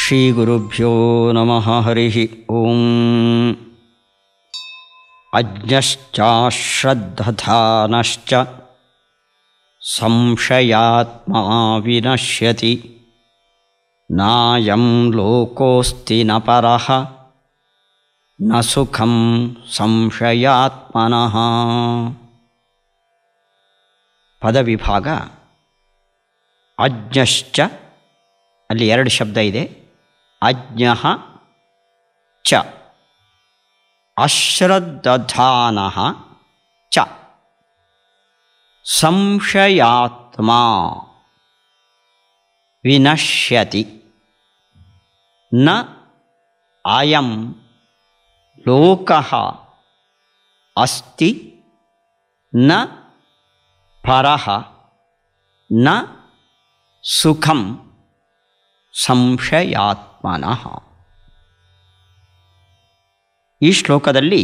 ಶ್ರೀಗುರುಭ್ಯೋ ನಮಃ ಹರಿ ಓಂ ಅಜ್ಞಶ್ಚಾಶ್ರದ್ಧಾನಶ್ಚ ಸಂಶಯಾತ್ಮಾ ವಿನಶ್ಯತಿ ನಾಯಂ ಲೋಕೋಸ್ತಿ ನ ಪರಃ ನ ಸುಖಂ ಸಂಶಯಾತ್ಮನಃ ಪದವಿಭಾಗ ಅಜ್ಞಶ್ಚ ಅಲ್ಲಿ ಎರಡು ಶಬ್ದ ಇದೆ ಅಜ್ಞ ಚ ಅಶ್ರದ್ಧಾನ ಚ ಸಂಶಯಾತ್ಮ ವಿನಶ್ಯತಿ ನ ಅಯಂ ಲೋಕಃ ಅಸ್ತಿ ನ ಪರಃ ನ ಸುಖಂ ಸಂಶಯಾತ್ಮನಃ ಈ ಶ್ಲೋಕದಲ್ಲಿ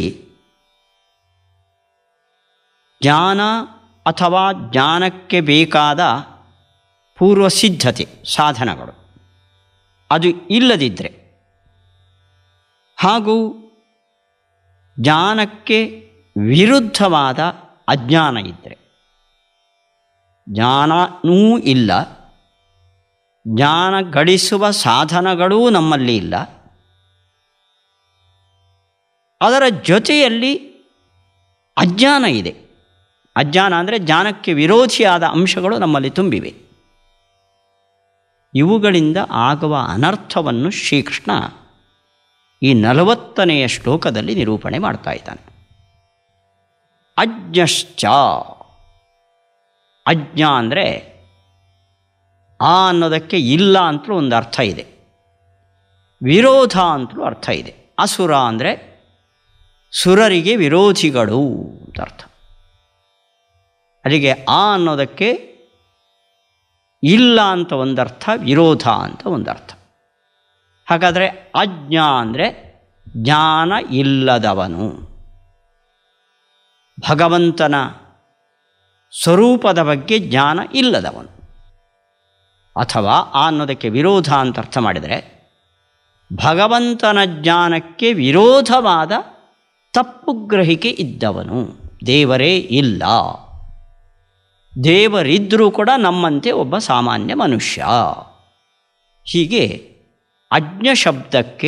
ಜ್ಞಾನ ಅಥವಾ ಜ್ಞಾನಕ್ಕೆ ಬೇಕಾದ ಪೂರ್ವ ಸಿದ್ಧತೆ ಸಾಧನಗಳು ಅದು ಇಲ್ಲದಿದ್ದರೆ ಹಾಗೂ ಜ್ಞಾನಕ್ಕೆ ವಿರುದ್ಧವಾದ ಅಜ್ಞಾನ ಇದ್ದರೆ ಜ್ಞಾನವೂ ಇಲ್ಲ ಜ್ಞಾನ ಗಳಿಸುವ ಸಾಧನಗಳೂ ನಮ್ಮಲ್ಲಿ ಇಲ್ಲ ಅದರ ಜೊತೆಯಲ್ಲಿ ಅಜ್ಞಾನ ಇದೆ ಅಜ್ಞಾನ ಅಂದರೆ ಜ್ಞಾನಕ್ಕೆ ವಿರೋಧಿಯಾದ ಅಂಶಗಳು ನಮ್ಮಲ್ಲಿ ತುಂಬಿವೆ ಇವುಗಳಿಂದ ಆಗುವ ಅನರ್ಥವನ್ನು ಶ್ರೀಕೃಷ್ಣ ಈ ನಲವತ್ತನೆಯ ಶ್ಲೋಕದಲ್ಲಿ ನಿರೂಪಣೆ ಮಾಡ್ತಾ ಇದ್ದಾನೆ ಅಜ್ಞಶ್ಚ ಅಜ್ಞ ಅಂದರೆ ಆ ಅನ್ನೋದಕ್ಕೆ ಇಲ್ಲ ಅಂತಲೂ ಒಂದು ಅರ್ಥ ಇದೆ ವಿರೋಧ ಅಂತಲೂ ಅರ್ಥ ಇದೆ ಅಸುರ ಅಂದರೆ ಸುರರಿಗೆ ವಿರೋಧಿಗಳು ಅಂತ ಅರ್ಥ ಅಲ್ಲಿಗೆ ಆ ಅನ್ನೋದಕ್ಕೆ ಇಲ್ಲ ಅಂತ ಒಂದರ್ಥ ವಿರೋಧ ಅಂತ ಒಂದರ್ಥ ಹಾಗಾದರೆ ಅಜ್ಞ ಅಂದರೆ ಜ್ಞಾನ ಇಲ್ಲದವನು ಭಗವಂತನ ಸ್ವರೂಪದ ಬಗ್ಗೆ ಜ್ಞಾನ ಇಲ್ಲದವನು ಅಥವಾ ಆ ಅನ್ನೋದಕ್ಕೆ ವಿರೋಧ ಅಂತ ಅರ್ಥ ಮಾಡಿದರೆ ಭಗವಂತನ ಜ್ಞಾನಕ್ಕೆ ವಿರೋಧವಾದ ತಪ್ಪು ಗ್ರಹಿಕೆ ಇದ್ದವನು ದೇವರೇ ಇಲ್ಲ ದೇವರಿದ್ದರೂ ಕೂಡ ನಮ್ಮಂತೆ ಒಬ್ಬ ಸಾಮಾನ್ಯ ಮನುಷ್ಯ ಹೀಗೆ ಅಜ್ಞ ಶಬ್ದಕ್ಕೆ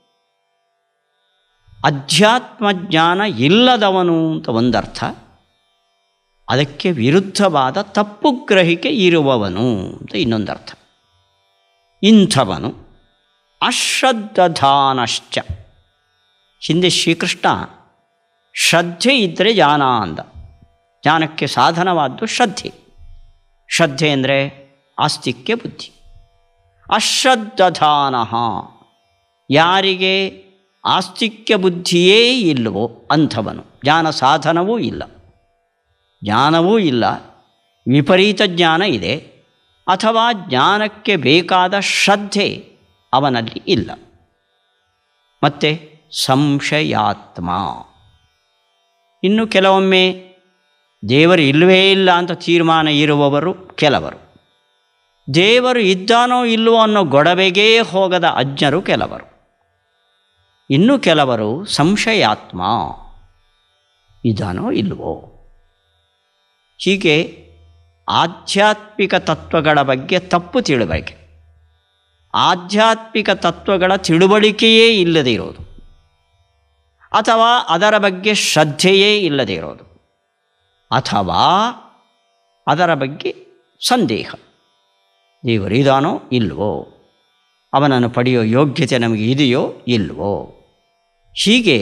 ಅಧ್ಯಾತ್ಮ ಜ್ಞಾನ ಇಲ್ಲದವನು ಅಂತ ಒಂದರ್ಥ ಅದಕ್ಕೆ ವಿರುದ್ಧವಾದ ತಪ್ಪು ಗ್ರಹಿಕೆ ಇರುವವನು ಅಂತ ಇನ್ನೊಂದರ್ಥ ಇಂಥವನು ಅಶ್ರದ್ಧಾನಶ್ಚ ಹಿಂದೆ ಶ್ರೀಕೃಷ್ಣ ಶ್ರದ್ಧೆ ಇದ್ದರೆ ಜ್ಞಾನ ಅಂದ ಜ್ಞಾನಕ್ಕೆ ಸಾಧನವಾದ್ದು ಶ್ರದ್ಧೆ ಶ್ರದ್ಧೆ ಅಂದರೆ ಆಸ್ತಿಕ್ಯ ಬುದ್ಧಿ ಅಶ್ರದ್ಧಾನ ಯಾರಿಗೆ ಆಸ್ತಿಕ್ಯ ಬುದ್ಧಿಯೇ ಇಲ್ಲವೋ ಅಂಥವನು ಜ್ಞಾನ ಸಾಧನವೂ ಇಲ್ಲ ಜ್ಞಾನವೂ ಇಲ್ಲ ವಿಪರೀತ ಜ್ಞಾನ ಇದೆ ಅಥವಾ ಜ್ಞಾನಕ್ಕೆ ಬೇಕಾದ ಶ್ರದ್ಧೆ ಅವನಲ್ಲಿ ಇಲ್ಲ ಮತ್ತು ಸಂಶಯಾತ್ಮ ಇನ್ನು ಕೆಲವೊಮ್ಮೆ ದೇವರು ಇಲ್ಲವೇ ಇಲ್ಲ ಅಂತ ತೀರ್ಮಾನ ಇರುವವರು ಕೆಲವರು ದೇವರು ಇದ್ದಾನೋ ಇಲ್ಲವೋ ಅನ್ನೋ ಗೊಡವೆಗೇ ಹೋಗದ ಅಜ್ಞರು ಕೆಲವರು ಇನ್ನು ಕೆಲವರು ಸಂಶಯಾತ್ಮ ಇದ್ದಾನೋ ಇಲ್ವೋ ಹೀಗೆ ಆಧ್ಯಾತ್ಮಿಕ ತತ್ವಗಳ ಬಗ್ಗೆ ತಪ್ಪು ತಿಳುವಳಿಕೆ ಆಧ್ಯಾತ್ಮಿಕ ತತ್ವಗಳ ತಿಳುವಳಿಕೆಯೇ ಇಲ್ಲದೆ ಇರೋದು ಅಥವಾ ಅದರ ಬಗ್ಗೆ ಶ್ರದ್ಧೆಯೇ ಇಲ್ಲದೆ ಇರೋದು ಅಥವಾ ಅದರ ಬಗ್ಗೆ ಸಂದೇಹ ದೇವರಿದಾನೋ ಇಲ್ವೋ ಅವನನ್ನು ಪಡೆಯೋ ಯೋಗ್ಯತೆ ನಮಗೆ ಇದೆಯೋ ಇಲ್ವೋ ಹೀಗೆ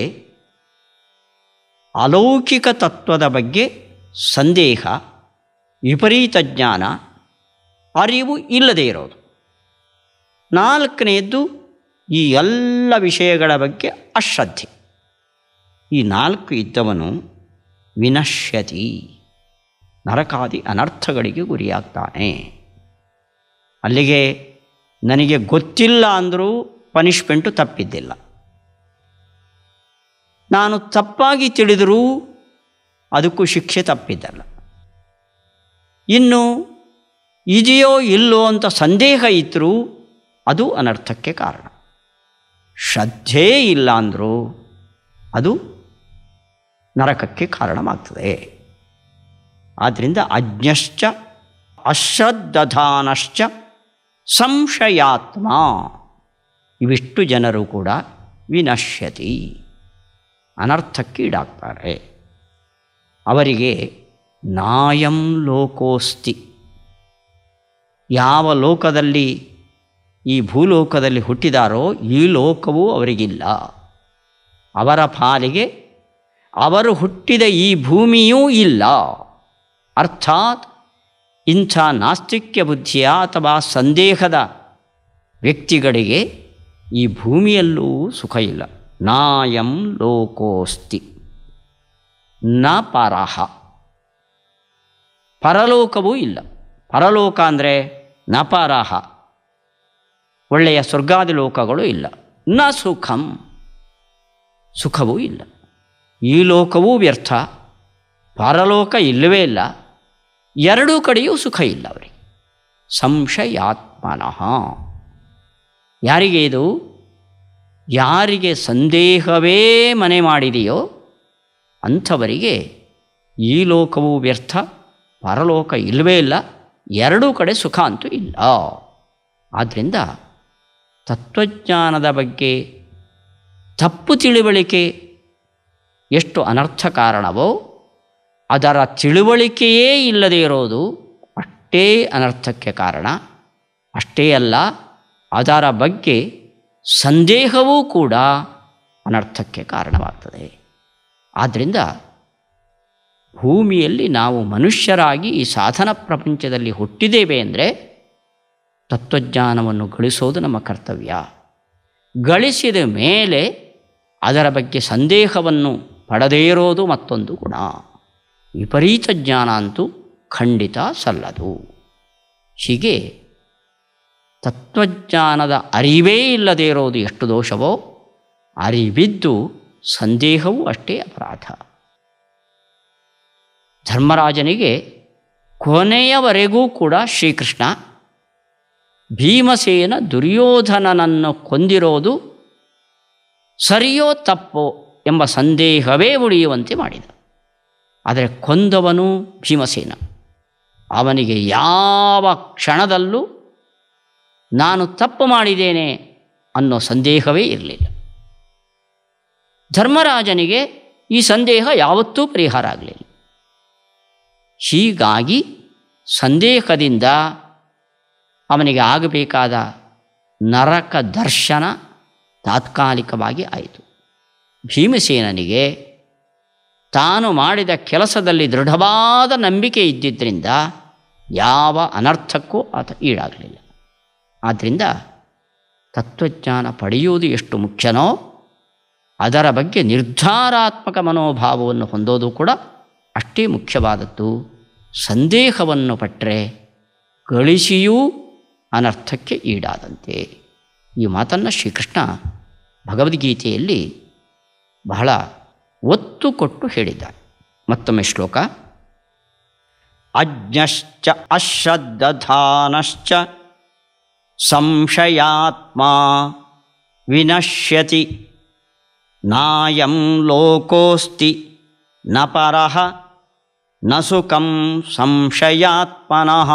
ಅಲೌಕಿಕ ತತ್ವದ ಬಗ್ಗೆ ಸಂದೇಹ ವಿಪರೀತ ಜ್ಞಾನ ಅರಿವು ಇಲ್ಲದೇ ಇರೋದು ನಾಲ್ಕನೆಯದ್ದು ಈ ಎಲ್ಲ ವಿಷಯಗಳ ಬಗ್ಗೆ ಅಶ್ರದ್ಧೆ ಈ ನಾಲ್ಕು ಇದ್ದವನು ವಿನಶ್ಯತಿ ನರಕಾದಿ ಅನರ್ಥಗಳಿಗೆ ಗುರಿಯಾಗ್ತಾನೆ ಅಲ್ಲಿಗೆ ನನಗೆ ಗೊತ್ತಿಲ್ಲ ಅಂದರೂ ಪನಿಷ್ಮೆಂಟು ತಪ್ಪಿದ್ದಿಲ್ಲ ನಾನು ತಪ್ಪಾಗಿ ತಿಳಿದರೂ ಅದಕ್ಕೂ ಶಿಕ್ಷೆ ತಪ್ಪಿದ್ದಲ್ಲ ಇನ್ನು ಇದೆಯೋ ಇಲ್ಲೋ ಅಂತ ಸಂದೇಹ ಇದ್ದರೂ ಅದು ಅನರ್ಥಕ್ಕೆ ಕಾರಣ ಶ್ರದ್ಧೆ ಇಲ್ಲ ಅಂದರೂ ಅದು ನರಕಕ್ಕೆ ಕಾರಣವಾಗ್ತದೆ ಆದ್ದರಿಂದ ಅಜ್ಞಶ್ಚ ಅಶ್ರದ್ಧಾನಶ್ಚ ಸಂಶಯಾತ್ಮ ಇವಿಷ್ಟು ಜನರು ಕೂಡ ವಿನಶ್ಯತಿ ಅನರ್ಥಕ್ಕೀಡಾಗ್ತಾರೆ ಅವರಿಗೆ ನಾಯಂ ಲೋಕೋಸ್ತಿ ಯಾವ ಲೋಕದಲ್ಲಿ ಈ ಭೂಲೋಕದಲ್ಲಿ ಹುಟ್ಟಿದಾರೋ ಈ ಲೋಕವೂ ಅವರಿಗಿಲ್ಲ ಅವರ ಪಾಲಿಗೆ ಅವರು ಹುಟ್ಟಿದ ಈ ಭೂಮಿಯೂ ಇಲ್ಲ ಅರ್ಥಾತ್ ಇಂಥ ನಾಸ್ತಿಕ್ಯ ಬುದ್ಧಿಯ ಅಥವಾ ಸಂದೇಹದ ವ್ಯಕ್ತಿಗಳಿಗೆ ಈ ಭೂಮಿಯಲ್ಲೂ ಸುಖ ಇಲ್ಲ ನಾಯಂ ಲೋಕೋಸ್ತಿ ನ ಪರಹ ಪರಲೋಕವೂ ಇಲ್ಲ ಪರಲೋಕ ಅಂದರೆ ನ ಪರಹ ಒಳ್ಳೆಯ ಸ್ವರ್ಗಾದಿ ಲೋಕಗಳು ಇಲ್ಲ ನ ಸುಖಂ ಸುಖವೂ ಇಲ್ಲ ಈ ಲೋಕವೂ ವ್ಯರ್ಥ ಪರಲೋಕ ಇಲ್ಲವೇ ಇಲ್ಲ ಎರಡೂ ಕಡೆಯೂ ಸುಖ ಇಲ್ಲ ಅವರಿಗೆ ಸಂಶಯಾತ್ಮನಃ ಯಾರಿಗೆ ಇದು ಯಾರಿಗೆ ಸಂದೇಹವೇ ಮನೆ ಮಾಡಿದೆಯೋ ಅಂಥವರಿಗೆ ಈ ಲೋಕವೂ ವ್ಯರ್ಥ ಪರಲೋಕ ಇಲ್ಲವೇ ಇಲ್ಲ ಎರಡೂ ಕಡೆ ಸುಖ ಅಂತೂ ಇಲ್ಲ ಆದ್ದರಿಂದ ತತ್ವಜ್ಞಾನದ ಬಗ್ಗೆ ತಪ್ಪು ತಿಳಿವಳಿಕೆ ಎಷ್ಟು ಅನರ್ಥ ಕಾರಣವೋ ಅದರ ತಿಳುವಳಿಕೆಯೇ ಇಲ್ಲದೇ ಇರೋದು ಅಷ್ಟೇ ಅನರ್ಥಕ್ಕೆ ಕಾರಣ ಅಷ್ಟೇ ಅಲ್ಲ ಅದರ ಬಗ್ಗೆ ಸಂದೇಹವೂ ಕೂಡ ಅನರ್ಥಕ್ಕೆ ಕಾರಣವಾಗ್ತದೆ ಆದ್ದರಿಂದ ಭೂಮಿಯಲ್ಲಿ ನಾವು ಮನುಷ್ಯರಾಗಿ ಈ ಸಾಧನ ಪ್ರಪಂಚದಲ್ಲಿ ಹುಟ್ಟಿದ್ದೇವೆ ಅಂದರೆ ತತ್ವಜ್ಞಾನವನ್ನು ಗಳಿಸೋದು ನಮ್ಮ ಕರ್ತವ್ಯ ಗಳಿಸಿದ ಮೇಲೆ ಅದರ ಬಗ್ಗೆ ಸಂದೇಹವನ್ನು ಪಡದೇ ಇರೋದು ಮತ್ತೊಂದು ಗುಣ ವಿಪರೀತ ಜ್ಞಾನ ಅಂತೂ ಖಂಡಿತ ಸಲ್ಲದು ಹೀಗೆ ತತ್ವಜ್ಞಾನದ ಅರಿವೇ ಇಲ್ಲದೇ ಇರೋದು ಎಷ್ಟು ದೋಷವೋ ಅರಿವಿದ್ದು ಸಂದೇಹವೂ ಅಷ್ಟೇ ಅಪರಾಧ ಧರ್ಮರಾಜನಿಗೆ ಕೊನೆಯವರೆಗೂ ಕೂಡ ಶ್ರೀಕೃಷ್ಣ ಭೀಮಸೇನ ದುರ್ಯೋಧನನನ್ನು ಕೊಂದಿರೋದು ಸರಿಯೋ ತಪ್ಪೋ ಎಂಬ ಸಂದೇಹವೇ ಉಳಿಯುವಂತೆ ಮಾಡಿದ ಆದರೆ ಕೊಂದವನು ಭೀಮಸೇನ ಅವನಿಗೆ ಯಾವ ಕ್ಷಣದಲ್ಲೂ ನಾನು ತಪ್ಪು ಮಾಡಿದ್ದೇನೆ ಅನ್ನೋ ಸಂದೇಹವೇ ಇರಲಿಲ್ಲ ಧರ್ಮರಾಜನಿಗೆ ಈ ಸಂದೇಹ ಯಾವತ್ತೂ ಪರಿಹಾರ ಆಗಲಿಲ್ಲ ಹೀಗಾಗಿ ಸಂದೇಹದಿಂದ ಅವನಿಗೆ ಆಗಬೇಕಾದ ನರಕ ದರ್ಶನ ತಾತ್ಕಾಲಿಕವಾಗಿ ಆಯಿತು ಭೀಮಸೇನನಿಗೆ ತಾನು ಮಾಡಿದ ಕೆಲಸದಲ್ಲಿ ದೃಢವಾದ ನಂಬಿಕೆ ಇದ್ದಿದ್ದರಿಂದ ಯಾವ ಅನರ್ಥಕ್ಕೂ ಆತ ಈಡಾಗಲಿಲ್ಲ ಆದ್ದರಿಂದ ತತ್ವಜ್ಞಾನ ಪಡೆಯುವುದು ಎಷ್ಟು ಮುಖ್ಯನೋ ಅದರ ಬಗ್ಗೆ ನಿರ್ಧಾರಾತ್ಮಕ ಮನೋಭಾವವನ್ನು ಹೊಂದೋದು ಕೂಡ ಅಷ್ಟೇ ಮುಖ್ಯವಾದದ್ದು ಸಂದೇಹವನ್ನು ಪಟ್ಟರೆ ಗಳಿಸಿಯೂ ಅನರ್ಥಕ್ಕೆ ಈಡಾದಂತೆ ಈ ಮಾತನ್ನು ಶ್ರೀಕೃಷ್ಣ ಭಗವದ್ಗೀತೆಯಲ್ಲಿ ಬಹಳ ಒತ್ತು ಕೊಟ್ಟು ಹೇಳಿದ್ದಾರೆ ಮತ್ತೊಮ್ಮೆ ಶ್ಲೋಕ ಅಜ್ಞಶ್ಚ ಅಶ್ರದ್ಧಾನಶ್ಚ ಸಂಶಯಾತ್ಮ ವಿನಶ್ಯತಿ ನಾಯಂ ಲೋಕೋಸ್ತಿ ನ ಪರಃ ನ ಸುಖಂ ಸಂಶಯಾತ್ಮನಃ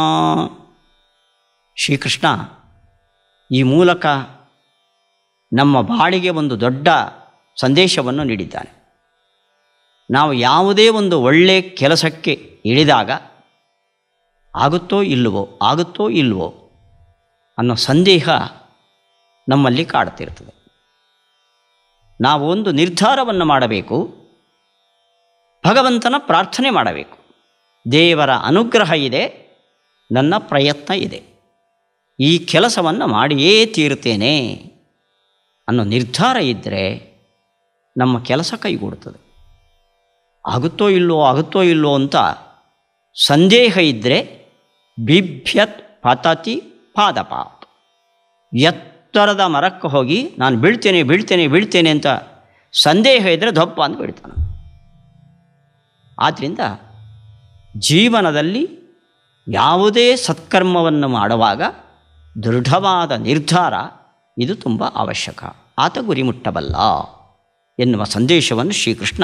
ಶ್ರೀಕೃಷ್ಣ ಈ ಮೂಲಕ ನಮ್ಮ ಬಾಳಿಗೆ ಒಂದು ದೊಡ್ಡ ಸಂದೇಶವನ್ನು ನೀಡಿದ್ದಾನೆ ನಾವು ಯಾವುದೇ ಒಂದು ಒಳ್ಳೆಯ ಕೆಲಸಕ್ಕೆ ಇಳಿದಾಗ ಆಗುತ್ತೋ ಇಲ್ಲವೋ ಆಗುತ್ತೋ ಇಲ್ಲವೋ ಅನ್ನೋ ಸಂದೇಹ ನಮ್ಮಲ್ಲಿ ಕಾಡ್ತಿರ್ತದೆ ನಾವು ಒಂದು ನಿರ್ಧಾರವನ್ನು ಮಾಡಬೇಕು ಭಗವಂತನ ಪ್ರಾರ್ಥನೆ ಮಾಡಬೇಕು ದೇವರ ಅನುಗ್ರಹ ಇದೆ ನನ್ನ ಪ್ರಯತ್ನ ಇದೆ ಈ ಕೆಲಸವನ್ನು ಮಾಡಿಯೇ ತೀರ್ತೇನೆ ಅನ್ನೋ ನಿರ್ಧಾರ ಇದ್ದರೆ ನಮ್ಮ ಕೆಲಸ ಕೈಗೂಡುತ್ತದೆ ಆಗುತ್ತೋ ಇಲ್ಲೋ ಆಗುತ್ತೋ ಇಲ್ಲೋ ಅಂತ ಸಂದೇಹ ಇದ್ದರೆ ಬಿಭ್ಯತ್ ಪತತಿ ಪಾದಪಾತ್ ಎತ್ತರದ ಮರಕ್ಕೆ ಹೋಗಿ ನಾನು ಬೀಳ್ತೇನೆ ಬೀಳ್ತೇನೆ ಬೀಳ್ತೇನೆ ಅಂತ ಸಂದೇಹ ಇದ್ದರೆ ದೊಪ್ಪ ಅಂತ ಬೀಳ್ತಾನೆ ಆದ್ದರಿಂದ ಜೀವನದಲ್ಲಿ ಯಾವುದೇ ಸತ್ಕರ್ಮವನ್ನು ಮಾಡುವಾಗ ದೃಢವಾದ ನಿರ್ಧಾರ ಇದು ತುಂಬ ಅವಶ್ಯಕ ಆತ ಗುರಿ ಮುಟ್ಟಬಲ್ಲ ಎನ್ನುವ ಸಂದೇಶವನ್ನು ಶ್ರೀಕೃಷ್ಣ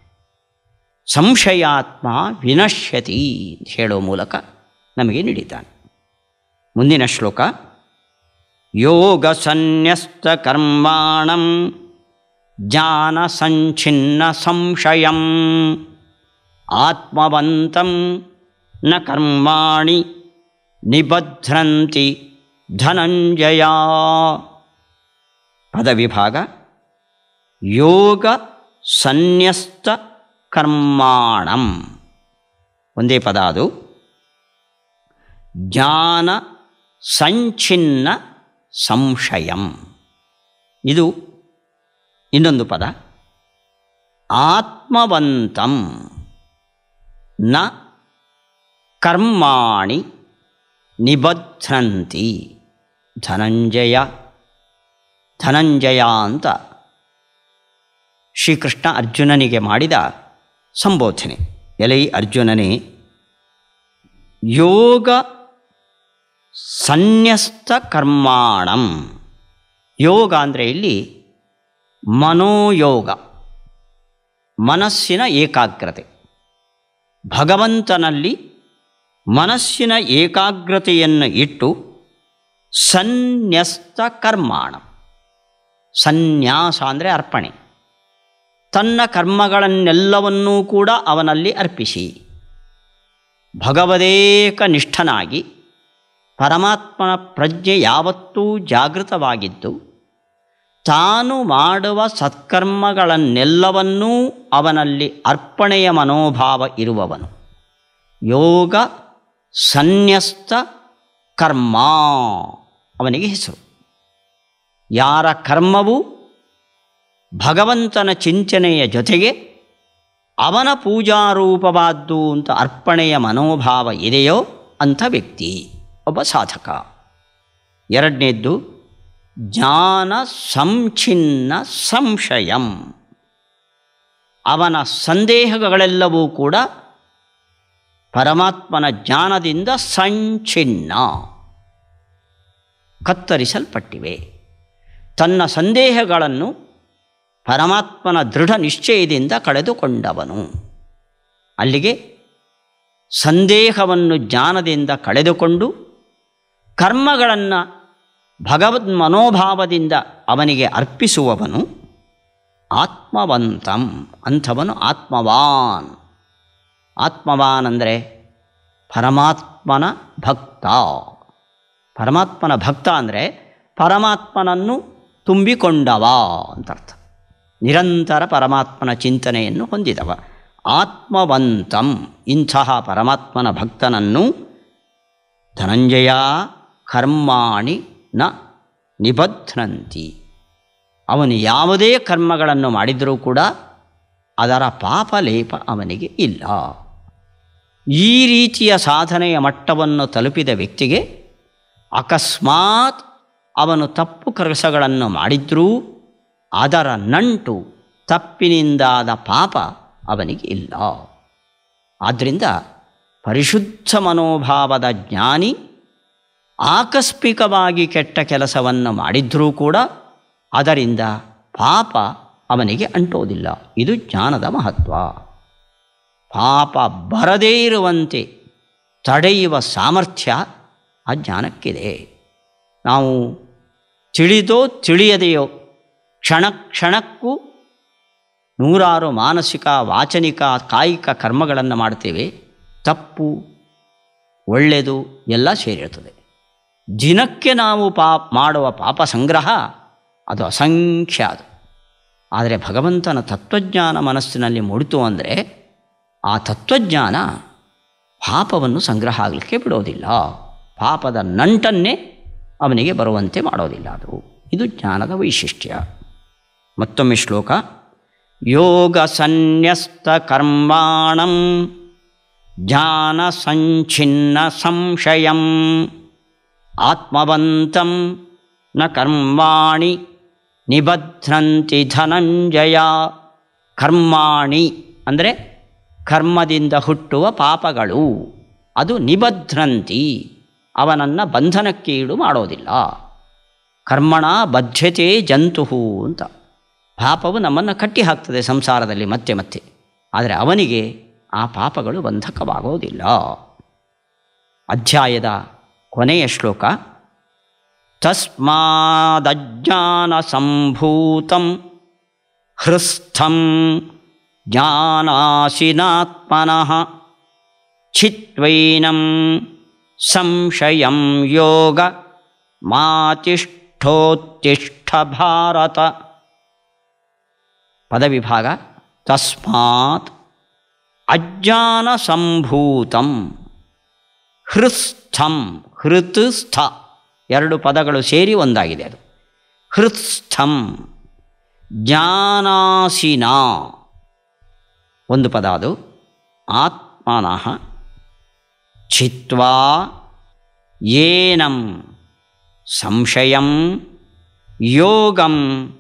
ಸಂಶಯಾತ್ಮ ವಿನಶ್ಯತಿ ಅಂತ ಹೇಳೋ ಮೂಲಕ ನಮಗೆ ನೀಡಿದ್ದಾನೆ ಮುಂದಿನ ಶ್ಲೋಕ ಯೋಗ ಸನ್ಯಸ್ತ ಕರ್ಮಾಣಂ ಜ್ಞಾನ ಸಂಚಿನ್ನ ಸಂಶಯಂ ಆತ್ಮವಂತಂ ನ ಕರ್ಮಾಣಿ ನಿಬಧ್ರಂತಿ ಧನಂಜಯ ಪದವಿಭಾಗ ಯೋಗ ಸನ್ಯಸ್ತ ಕರ್ಮಾಣಂ ಒಂದೇ ಪದ ಅದು ಜ್ಞಾನ ಸಂಚಿನ್ನ ಸಂಶಯಂ ಇದು ಇನ್ನೊಂದು ಪದ ಆತ್ಮವಂತಂ ನ ಕರ್ಮಾಣಿ ನಿಬಧ್ರಂತಿ ಧನಂಜಯ ಧನಂಜಯ ಅಂತ ಶ್ರೀಕೃಷ್ಣ ಅರ್ಜುನನಿಗೆ ಮಾಡಿದ ಸಂಬೋಧನೆ ಎಲೈ ಅರ್ಜುನನೇ ಯೋಗ ಸನ್ಯಸ್ತ ಕರ್ಮಾಣಂ ಯೋಗ ಅಂದರೆ ಇಲ್ಲಿ ಮನೋಯೋಗ ಮನಸ್ಸಿನ ಏಕಾಗ್ರತೆ ಭಗವಂತನಲ್ಲಿ ಮನಸ್ಸಿನ ಏಕಾಗ್ರತೆಯನ್ನು ಇಟ್ಟು ಸನ್ಯಸ್ತ ಕರ್ಮಾಣ ಸನ್ಯಾಸ ಅಂದರೆ ಅರ್ಪಣೆ ತನ್ನ ಕರ್ಮಗಳನ್ನೆಲ್ಲವನ್ನೂ ಕೂಡ ಅವನಲ್ಲಿ ಅರ್ಪಿಸಿ ಭಗವದೇಕ ನಿಷ್ಠನಾಗಿ ಪರಮಾತ್ಮನ ಪ್ರಜ್ಞೆ ಯಾವತ್ತೂ ಜಾಗೃತವಾಗಿದ್ದು ತಾನು ಮಾಡುವ ಸತ್ಕರ್ಮಗಳನ್ನೆಲ್ಲವನ್ನೂ ಅವನಲ್ಲಿ ಅರ್ಪಣೆಯ ಮನೋಭಾವ ಇರುವವನು ಯೋಗ ಸನ್ಯಸ್ತ ಕರ್ಮ ಅವನಿಗೆ ಹೆಸರು ಯಾರ ಕರ್ಮವು ಭಗವಂತನ ಚಿಂತನೆಯ ಜೊತೆಗೆ ಅವನ ಪೂಜಾರೂಪವಾದ್ದು ಅಂತ ಅರ್ಪಣೆಯ ಮನೋಭಾವ ಇದೆಯೋ ಅಂಥ ವ್ಯಕ್ತಿ ಒಬ್ಬ ಸಾಧಕ ಎರಡನೇದ್ದು ಜ್ಞಾನ ಸಂಚಿನ್ನ ಸಂಶಯಂ ಅವನ ಸಂದೇಹಗಳೆಲ್ಲವೂ ಕೂಡ ಪರಮಾತ್ಮನ ಜ್ಞಾನದಿಂದ ಸಂಚಿನ್ನ ಕತ್ತರಿಸಲ್ಪಟ್ಟಿವೆ ತನ್ನ ಸಂದೇಹಗಳನ್ನು ಪರಮಾತ್ಮನ ದೃಢ ನಿಶ್ಚಯದಿಂದ ಕಳೆದುಕೊಂಡವನು ಅಲ್ಲಿಗೆ ಸಂದೇಹವನ್ನು ಜ್ಞಾನದಿಂದ ಕಳೆದುಕೊಂಡು ಕರ್ಮಗಳನ್ನು ಭಗವದ್ ಮನೋಭಾವದಿಂದ ಅವನಿಗೆ ಅರ್ಪಿಸುವವನು ಆತ್ಮವಂತಂ ಅಂಥವನು ಆತ್ಮವಾನ್ ಆತ್ಮವಾನ್ ಅಂದರೆ ಪರಮಾತ್ಮನ ಭಕ್ತ ಪರಮಾತ್ಮನ ಭಕ್ತ ಅಂದರೆ ಪರಮಾತ್ಮನನ್ನು ತುಂಬಿಕೊಂಡವ ಅಂತ ಅರ್ಥ ನಿರಂತರ ಪರಮಾತ್ಮನ ಚಿಂತನೆಯನ್ನು ಹೊಂದಿದವ ಆತ್ಮವಂತಂ ಇಂತಹ ಪರಮಾತ್ಮನ ಭಕ್ತನನ್ನು ಧನಂಜಯ ಕರ್ಮಾಣಿ ನ ನಿಬಧ್ರಂತಿ ಅವನು ಯಾವುದೇ ಕರ್ಮಗಳನ್ನು ಮಾಡಿದರೂ ಕೂಡ ಅದರ ಪಾಪಲೇಪ ಅವನಿಗೆ ಇಲ್ಲ ಈ ರೀತಿಯ ಸಾಧನೆಯ ಮಟ್ಟವನ್ನು ತಲುಪಿದ ವ್ಯಕ್ತಿಗೆ ಅಕಸ್ಮಾತ್ ಅವನು ತಪ್ಪು ಕೆಲಸಗಳನ್ನು ಮಾಡಿದ್ರೂ ಅದರ ನಂಟು ತಪ್ಪಿನಿಂದಾದ ಪಾಪ ಅವನಿಗೆ ಇಲ್ಲ ಆದ್ದರಿಂದ ಪರಿಶುದ್ಧ ಮನೋಭಾವದ ಜ್ಞಾನಿ ಆಕಸ್ಮಿಕವಾಗಿ ಕೆಟ್ಟ ಕೆಲಸವನ್ನು ಮಾಡಿದ್ರೂ ಕೂಡ ಅದರಿಂದ ಪಾಪ ಅವನಿಗೆ ಅಂಟೋದಿಲ್ಲ ಇದು ಜ್ಞಾನದ ಮಹತ್ವ ಪಾಪ ಬರದೇ ಇರುವಂತೆ ತಡೆಯುವ ಸಾಮರ್ಥ್ಯ ಆ ಜ್ಞಾನಕ್ಕಿದೆ ನಾವು ತಿಳಿದೋ ತಿಳಿಯದೆಯೋ ಕ್ಷಣ ಕ್ಷಣಕ್ಕೂ ನೂರಾರು ಮಾನಸಿಕ ವಾಚನಿಕ ಕಾಯಿಕ ಕರ್ಮಗಳನ್ನು ಮಾಡ್ತೇವೆ ತಪ್ಪು ಒಳ್ಳೆಯದು ಎಲ್ಲ ಸೇರಿರ್ತದೆ ದಿನಕ್ಕೆ ನಾವು ಪಾಪ ಮಾಡುವ ಪಾಪ ಸಂಗ್ರಹ ಅದು ಅಸಂಖ್ಯ ಅದು ಆದರೆ ಭಗವಂತನ ತತ್ವಜ್ಞಾನ ಮನಸ್ಸಿನಲ್ಲಿ ಮೂಡಿತು ಅಂದರೆ ಆ ತತ್ವಜ್ಞಾನ ಪಾಪವನ್ನು ಸಂಗ್ರಹ ಆಗಲಿಕ್ಕೆ ಬಿಡೋದಿಲ್ಲ ಪಾಪದ ನಂಟನ್ನೇ ಅವನಿಗೆ ಬರುವಂತೆ ಮಾಡೋದಿಲ್ಲ ಅದು ಇದು ಜ್ಞಾನದ ವೈಶಿಷ್ಟ್ಯ ಮತ್ತೊಮ್ಮೆ ಶ್ಲೋಕ ಯೋಗ ಸನ್ಯಸ್ತ ಕರ್ಮಾಣಂ ಜ್ಞಾನ ಸಂಚಿನ್ನ ಸಂಶಯಂ ಆತ್ಮವಂತಂ ನ ಕರ್ಮಾಣಿ ನಿಬಧ್ರಂತಿ ಧನಂಜಯ ಕರ್ಮಾಣಿ ಅಂದರೆ ಕರ್ಮದಿಂದ ಹುಟ್ಟುವ ಪಾಪಗಳು ಅದು ನಿಬಧ್ರಂತಿ ಅವನನ್ನು ಬಂಧನಕ್ಕೆ ಈಡು ಮಾಡೋದಿಲ್ಲ ಕರ್ಮಣ ಬದ್ಧತೆ ಜಂತು ಅಂತ ಪಾಪವು ನಮ್ಮನ್ನು ಕಟ್ಟಿ ಹಾಕ್ತದೆ ಸಂಸಾರದಲ್ಲಿ ಮತ್ತೆ ಮತ್ತೆ ಆದರೆ ಅವನಿಗೆ ಆ ಪಾಪಗಳು ಬಂಧಕವಾಗೋದಿಲ್ಲ ಅಧ್ಯಾಯದ ಕೊನೆಯ ಶ್ಲೋಕ ತಸ್ಮಾದಜ್ಞಾನ ಸಂಭೂತಂ ಹೃಸ್ಥಂ ಜ್ಞಾನಾಶಿನಾತ್ಮನಃ ಚಿತ್ವೈನಂ ಸಂಶಯಂ ಯೋಗ ಮಾತಿಷ್ಠೋತ್ತಿಷ್ಠ ಭಾರತ ಪದವಿಭಾಗ ತಸ್ಮಾತ್ ಅಜ್ಞಾನ ಸಂಭೂತಂ ಹೃಸ್ಥಂ ಹೃತ್ ಸ್ಥ ಎರಡು ಪದಗಳು ಸೇರಿ ಒಂದಾಗಿದೆ ಅದು ಹೃತ್ಸ್ಥಂ ಜ್ಞಾನಾಸಿನ ಒಂದು ಪದ ಅದು ಆತ್ಮನಃ ಚಿತ್ವಾ ಏನಂ ಸಂಶಯಂ ಯೋಗಂ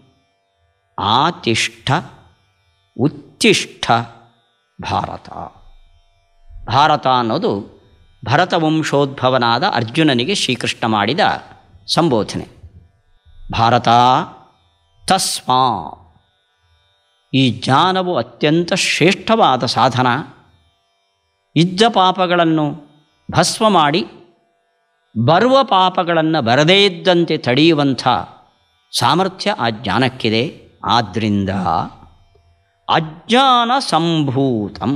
ಆತಿಷ್ಠ ಉತ್ತಿಷ್ಠ ಭಾರತ ಭಾರತ ಅನ್ನೋದು ಭರತ ವಂಶೋದ್ಭವನಾದ ಅರ್ಜುನನಿಗೆ ಶ್ರೀಕೃಷ್ಣ ಮಾಡಿದ ಸಂಬೋಧನೆ ಭಾರತ ತಸ್ಮಾ ಈ ಜ್ಞಾನವು ಅತ್ಯಂತ ಶ್ರೇಷ್ಠವಾದ ಸಾಧನ ಇದ್ದ ಪಾಪಗಳನ್ನು ಭಸ್ಮ ಮಾಡಿ ಬರುವ ಪಾಪಗಳನ್ನು ಬರದೇ ಇದ್ದಂತೆ ತಡೆಯುವಂಥ ಸಾಮರ್ಥ್ಯ ಆ ಜ್ಞಾನಕ್ಕಿದೆ ಆದ್ದರಿಂದ ಅಜ್ಞಾನ ಸಂಭೂತಂ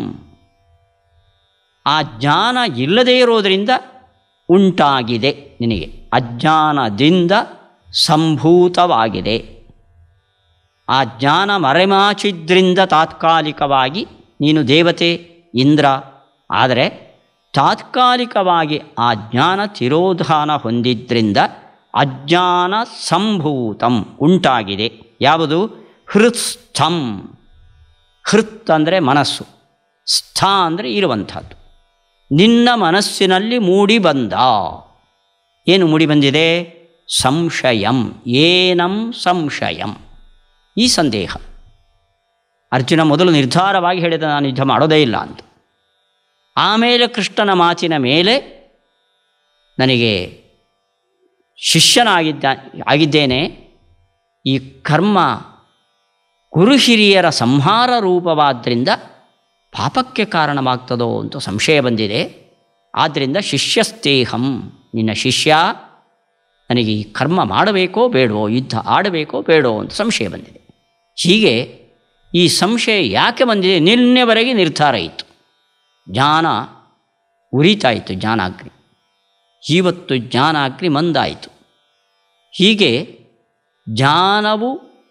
ಆ ಜ್ಞಾನ ಇಲ್ಲದೇ ಇರೋದರಿಂದ ಉಂಟಾಗಿದೆ ನಿನಗೆ ಅಜ್ಞಾನದಿಂದ ಸಂಭೂತವಾಗಿದೆ ಆ ಜ್ಞಾನ ಮರೆಮಾಚಿದ್ರಿಂದ ತಾತ್ಕಾಲಿಕವಾಗಿ ನೀನು ದೇವತೆ ಇಂದ್ರ ಆದರೆ ತಾತ್ಕಾಲಿಕವಾಗಿ ಆ ಜ್ಞಾನ ತಿರೋಧಾನ ಹೊಂದಿದ್ರಿಂದ ಅಜ್ಞಾನ ಸಂಭೂತಂ ಉಂಟಾಗಿದೆ ಯಾವುದು ಹೃತ್ಸ್ಥಂ ಹೃತ್ ಅಂದರೆ ಮನಸ್ಸು ಸ್ಥ ಅಂದರೆ ಇರುವಂಥದ್ದು ನಿನ್ನ ಮನಸ್ಸಿನಲ್ಲಿ ಮೂಡಿ ಬಂದ ಏನು ಮೂಡಿ ಬಂದಿದೆ ಸಂಶಯಂ ಏನಂ ಸಂಶಯಂ ಈ ಸಂದೇಹ ಅರ್ಜುನ ಮೊದಲು ನಿರ್ಧಾರವಾಗಿ ಹೇಳಿದ ನಾನು ಯುದ್ಧ ಮಾಡೋದೇ ಇಲ್ಲ ಅಂತ ಆಮೇಲೆ ಕೃಷ್ಣನ ಮಾತಿನ ಮೇಲೆ ನನಗೆ ಶಿಷ್ಯನಾಗಿದ್ದ ಆಗಿದ್ದೇನೆ ಈ ಕರ್ಮ ಗುರು ಹಿರಿಯರ ಸಂಹಾರ ರೂಪವಾದ್ದರಿಂದ ಪಾಪಕ್ಕೆ ಕಾರಣವಾಗ್ತದೋ ಅಂತ ಸಂಶಯ ಬಂದಿದೆ ಆದ್ದರಿಂದ ಶಿಷ್ಯಸ್ತೇಹಂ ನಿನ್ನ ಶಿಷ್ಯ ನನಗೆ ಈ ಕರ್ಮ ಮಾಡಬೇಕೋ ಬೇಡವೋ ಯುದ್ಧ ಆಡಬೇಕೋ ಬೇಡೋ ಅಂತ ಸಂಶಯ ಬಂದಿದೆ ಹೀಗೆ ಈ ಸಂಶಯ ಯಾಕೆ ಬಂದಿದೆ ನಿನ್ನೆವರೆಗೆ ನಿರ್ಧಾರ ಇತ್ತು ಜ್ಞಾನ ಉರಿತಾಯಿತು ಜ್ಞಾನಾಗ್ನಿ ಇವತ್ತು ಜ್ಞಾನಾಗ್ನಿ ಮಂದಾಯಿತು ಹೀಗೆ ಜ್ಞಾನವು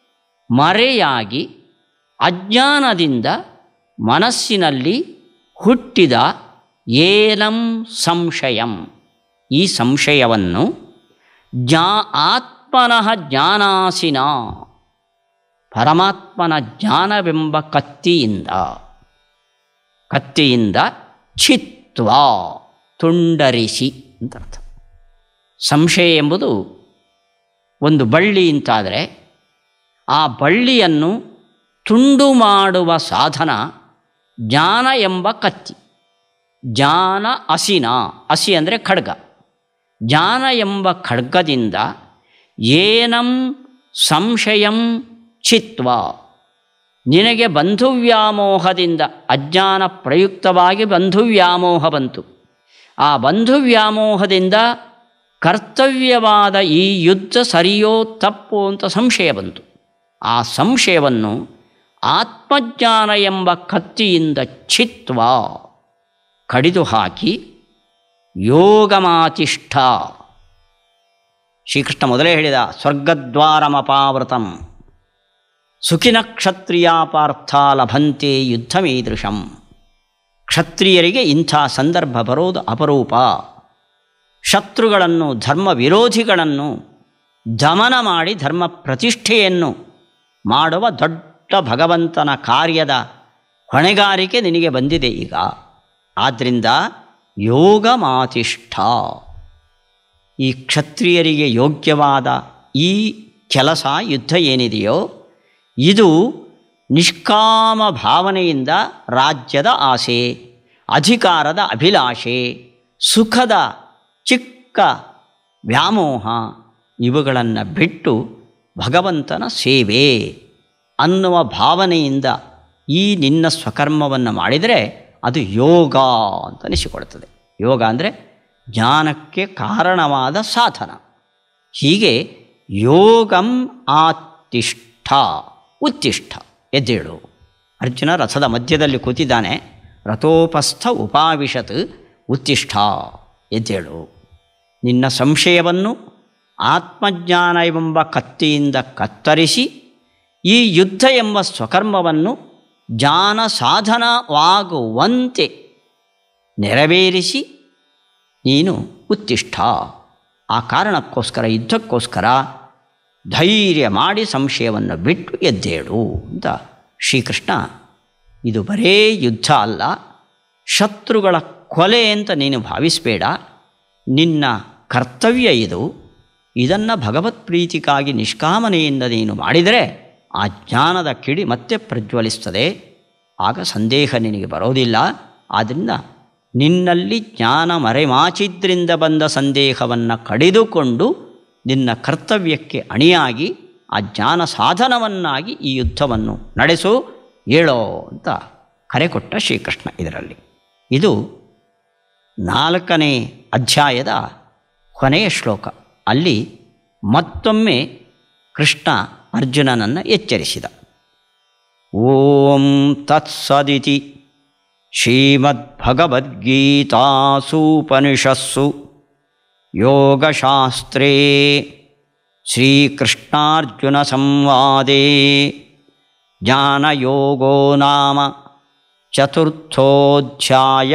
ಮರೆಯಾಗಿ ಅಜ್ಞಾನದಿಂದ ಮನಸ್ಸಿನಲ್ಲಿ ಹುಟ್ಟಿದ ಏನಂ ಸಂಶಯಂ ಈ ಸಂಶಯವನ್ನು ಜ್ಞಾ ಆತ್ಮನಃ ಜ್ಞಾನಾಸಿನ ಪರಮಾತ್ಮನ ಜ್ಞಾನವೆಂಬ ಕತ್ತಿಯಿಂದ ಕತ್ತಿಯಿಂದ ಚಿತ್ವಾ ತುಂಡರಿಸಿ ಅಂತ ಅರ್ಥ ಸಂಶಯ ಎಂಬುದು ಒಂದು ಬಳ್ಳಿ ಅಂತಾದರೆ ಆ ಬಳ್ಳಿಯನ್ನು ತುಂಡು ಮಾಡುವ ಸಾಧನ ಜ್ಞಾನ ಎಂಬ ಕತ್ತಿ ಜ್ಞಾನ ಅಸಿನ ಅಸಿ ಅಂದರೆ ಖಡ್ಗ ಜ್ಞಾನ ಎಂಬ ಖಡ್ಗದಿಂದ ಏನಂ ಸಂಶಯಂ ಚಿತ್ವ ನಿನಗೆ ಬಂಧುವ್ಯಾಮೋಹದಿಂದ ಅಜ್ಞಾನ ಪ್ರಯುಕ್ತವಾಗಿ ಬಂಧುವ್ಯಾಮೋಹ ಬಂತು ಆ ಬಂಧುವ್ಯಾಮೋಹದಿಂದ ಕರ್ತವ್ಯವಾದ ಈ ಯುದ್ಧ ಸರಿಯೋ ತಪ್ಪು ಅಂತ ಸಂಶಯ ಬಂತು ಆ ಸಂಶಯವನ್ನು ಆತ್ಮಜ್ಞಾನ ಎಂಬ ಕತ್ತಿಯಿಂದ ಚಿತ್ವ ಕಡಿದು ಹಾಕಿ ಯೋಗಮಾತಿಷ್ಠ ಶ್ರೀಕೃಷ್ಣ ಮೊದಲೇ ಹೇಳಿದ ಸ್ವರ್ಗದ್ವಾರಮಪಾವೃತಂ ಸುಖಿನ ಕ್ಷತ್ರಿಯ ಪಾರ್ಥ ಲಭಂತೆ ಯುದ್ಧಮೀದೃಶಂ ಕ್ಷತ್ರಿಯರಿಗೆ ಇಂಥ ಸಂದರ್ಭ ಬರೋದು ಅಪರೂಪ ಶತ್ರುಗಳನ್ನು ಧರ್ಮ ವಿರೋಧಿಗಳನ್ನು ದಮನ ಮಾಡಿ ಧರ್ಮ ಪ್ರತಿಷ್ಠೆಯನ್ನು ಮಾಡುವ ದೊಡ್ಡ ಭಗವಂತನ ಕಾರ್ಯದ ಹೊಣೆಗಾರಿಕೆ ನಿನಗೆ ಬಂದಿದೆ ಈಗ ಆದ್ದರಿಂದ ಯೋಗ ಮಾತಿಷ್ಠ ಈ ಕ್ಷತ್ರಿಯರಿಗೆ ಯೋಗ್ಯವಾದ ಈ ಕೆಲಸ ಯುದ್ಧ ಏನಿದೆಯೋ ಇದು ನಿಷ್ಕಾಮ ಭಾವನೆಯಿಂದ ರಾಜ್ಯದ ಆಸೆ ಅಧಿಕಾರದ ಅಭಿಲಾಷೆ ಸುಖದ ಚಿಕ್ಕ ಕ್ಷಣಿಕ ವ್ಯಾಮೋಹ ಇವುಗಳನ್ನು ಬಿಟ್ಟು ಭಗವಂತನ ಸೇವೆ ಅನ್ನುವ ಭಾವನೆಯಿಂದ ಈ ನಿನ್ನ ಸ್ವಕರ್ಮವನ್ನು ಮಾಡಿದರೆ ಅದು ಯೋಗ ಅಂತ ಅನಿಸಿಕೊಳ್ತದೆ ಯೋಗ ಅಂದರೆ ಜ್ಞಾನಕ್ಕೆ ಕಾರಣವಾದ ಸಾಧನ ಹೀಗೆ ಯೋಗಂ ಆತಿಷ್ಠ ಉತ್ತಿಷ್ಠ ಎದ್ದೇಳು ಅರ್ಜುನ ರಥದ ಮಧ್ಯದಲ್ಲಿ ಕೂತಿದ್ದಾನೆ ರಥೋಪಸ್ಥ ಉಪಾವಿಶತ್ ಉತ್ತಿಷ್ಠ ಎದ್ದೇಳು ನಿನ್ನ ಸಂಶಯವನ್ನು ಆತ್ಮಜ್ಞಾನ ಎಂಬ ಕತ್ತಿಯಿಂದ ಕತ್ತರಿಸಿ ಈ ಯುದ್ಧ ಎಂಬ ಸ್ವಕರ್ಮವನ್ನು ಜ್ಞಾನ ಸಾಧನವಾಗುವಂತೆ ನೆರವೇರಿಸಿ ನೀನು ಉತ್ತಿಷ್ಠ ಆ ಕಾರಣಕ್ಕೋಸ್ಕರ ಯುದ್ಧಕ್ಕೋಸ್ಕರ ಧೈರ್ಯ ಮಾಡಿ ಸಂಶಯವನ್ನು ಬಿಟ್ಟು ಎದ್ದೇಳು ಅಂತ ಶ್ರೀಕೃಷ್ಣ ಇದು ಬರೇ ಯುದ್ಧ ಅಲ್ಲ ಶತ್ರುಗಳ ಕೊಲೆ ಅಂತ ನೀನು ಭಾವಿಸಬೇಡ ನಿನ್ನ ಕರ್ತವ್ಯ ಇದು ಇದನ್ನು ಭಗವತ್ ಪ್ರೀತಿಗಾಗಿ ನಿಷ್ಕಾಮನೆಯಿಂದ ನೀನು ಮಾಡಿದರೆ ಆ ಜ್ಞಾನದ ಕಿಡಿ ಮತ್ತೆ ಪ್ರಜ್ವಲಿಸ್ತದೆ ಆಗ ಸಂದೇಹ ನಿನಗೆ ಬರೋದಿಲ್ಲ ಆದ್ದರಿಂದ ನಿನ್ನಲ್ಲಿ ಜ್ಞಾನ ಮರೆಮಾಚಿದ್ರಿಂದ ಬಂದ ಸಂದೇಹವನ್ನು ಕಡಿದುಕೊಂಡು ನಿನ್ನ ಕರ್ತವ್ಯಕ್ಕೆ ಅಣಿಯಾಗಿ ಆ ಜ್ಞಾನ ಸಾಧನವನ್ನಾಗಿ ಈ ಯುದ್ಧವನ್ನು ನಡೆಸು ಹೇಳೋ ಅಂತ ಕರೆ ಕೊಟ್ಟ ಶ್ರೀಕೃಷ್ಣ ಇದರಲ್ಲಿ ಇದು ನಾಲ್ಕನೇ ಅಧ್ಯಾಯದ ಕೊನೆಯ ಶ್ಲೋಕ ಅಲ್ಲಿ ಮತ್ತೊಮ್ಮೆ ಕೃಷ್ಣ ಅರ್ಜುನನನ್ನು ಎಚ್ಚರಿಸಿದ ಓಂ ತತ್ಸದಿತಿ ಶ್ರೀಮದ್ಭಗವದ್ಗೀತಾಸೂಪನಿಷತ್ಸು ಯೋಗಶಾಸ್ತ್ರೇ ಶ್ರೀಕೃಷ್ಣಾರ್ಜುನ ಸಂವಾದೇ ಜ್ಞಾನಯೋಗೋ ನಾಮ ಚತುರ್ಥೋಧ್ಯಾಯ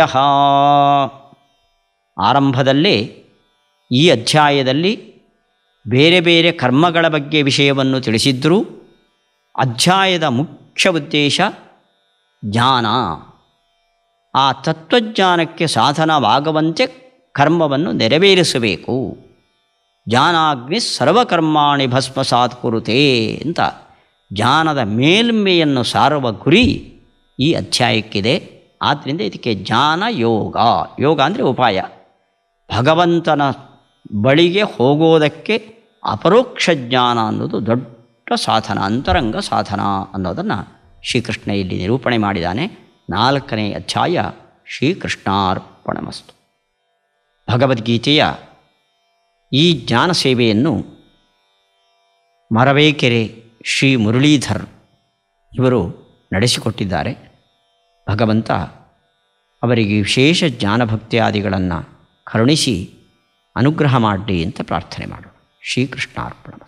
ಆರಂಭದಲ್ಲೇ ಈ ಅಧ್ಯಾಯದಲ್ಲಿ ಬೇರೆ ಬೇರೆ ಕರ್ಮಗಳ ಬಗ್ಗೆ ವಿಷಯವನ್ನು ತಿಳಿಸಿದ್ದರೂ ಅಧ್ಯಾಯದ ಮುಖ್ಯ ಉದ್ದೇಶ ಜ್ಞಾನ ಆ ತತ್ವಜ್ಞಾನಕ್ಕೆ ಸಾಧನವಾಗುವಂತೆ ಕರ್ಮವನ್ನು ನೆರವೇರಿಸಬೇಕು ಜ್ಞಾನಾಗ್ನಿ ಸರ್ವಕರ್ಮಾಣಿ ಭಸ್ಮಸಾತ್ ಕುರುತೆ ಅಂತ ಜ್ಞಾನದ ಮೇಲ್ಮೆಯನ್ನು ಸಾರುವ ಗುರಿ ಈ ಅಧ್ಯಾಯಕ್ಕಿದೆ ಆದ್ದರಿಂದ ಇದಕ್ಕೆ ಜ್ಞಾನ ಯೋಗ ಯೋಗ ಅಂದರೆ ಉಪಾಯ ಭಗವಂತನ ಬಳಿಗೆ ಹೋಗೋದಕ್ಕೆ ಅಪರೋಕ್ಷ ಜ್ಞಾನ ಅನ್ನೋದು ದೊಡ್ಡ ಸಾಧನ ಅಂತರಂಗ ಸಾಧನ ಅನ್ನೋದನ್ನು ಶ್ರೀಕೃಷ್ಣ ಇಲ್ಲಿ ನಿರೂಪಣೆ ಮಾಡಿದ್ದಾನೆ ನಾಲ್ಕನೇ ಅಧ್ಯಾಯ ಶ್ರೀಕೃಷ್ಣಾರ್ಪಣಮಸ್ತು ಭಗವದ್ಗೀತೆಯ ಈ ಜ್ಞಾನ ಸೇವೆಯನ್ನು ಮರವೇಕೆರೆ ಶ್ರೀ ಮುರಳೀಧರ್ ಇವರು ನಡೆಸಿಕೊಟ್ಟಿದ್ದಾರೆ ಭಗವಂತ ಅವರಿಗೆ ವಿಶೇಷ ಜ್ಞಾನಭಕ್ತಿಯಾದಿಗಳನ್ನು ಕರುಣಿಸಿ ಅನುಗ್ರಹ ಮಾಡಲಿ ಅಂತ ಪ್ರಾರ್ಥನೆ ಮಾಡೋಣ ಶ್ರೀಕೃಷ್ಣಾರ್ಪಣ